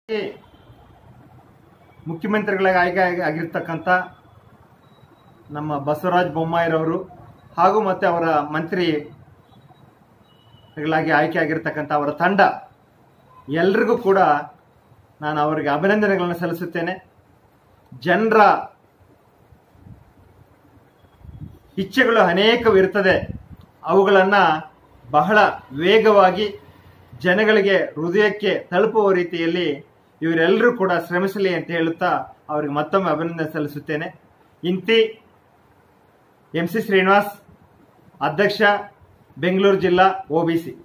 ಮುಖ್ಯಮಂತ್ರಿಗಳಾಗಿ ಆಯ್ಕೆ ಆಗಿ- ಆಗಿರ್ತಕ್ಕಂಥ ನಮ್ಮ ಬಸವರಾಜ ಬೊಮ್ಮಾಯಿರವರು ಹಾಗೂ ಮತ್ತೆ ಅವರ ಮಂತ್ರಿಗಳಾಗಿ ಆಯ್ಕೆ ಆಗಿರ್ತಕ್ಕಂಥ ಅವರ ತಂಡ ಎಲ್ರಿಗೂ ಕೂಡ ನಾನು ಅವರಿಗೆ ಅಭಿನಂದನೆಗಳನ್ನು ಸಲ್ಲಿಸುತ್ತೇನೆ ಜನರ ಇಚ್ಛೆಗಳು ಅನೇಕವಿರ್ತದೆ ಅವುಗಳನ್ನು ಬಹಳ ವೇಗವಾಗಿ ಜನಗಳಿಗೆ ಹೃದಯಕ್ಕೆ ತಲುಪುವ ರೀತಿಯಲ್ಲಿ ಇವರೆಲ್ಲರೂ ಕೂಡ ಶ್ರಮಿಸಲಿ ಅಂತ ಹೇಳುತ್ತಾ ಅವರಿಗೆ ಮತ್ತೊಮ್ಮೆ ಅಭಿನಂದನೆ ಸಲ್ಲಿಸುತ್ತೇನೆ ಇಂತಿ ಎಂ ಸಿ ಶ್ರೀನಿವಾಸ್ ಅಧ್ಯಕ್ಷ ಬೆಂಗಳೂರು ಜಿಲ್ಲಾ ಒ ಬಿ ಸಿ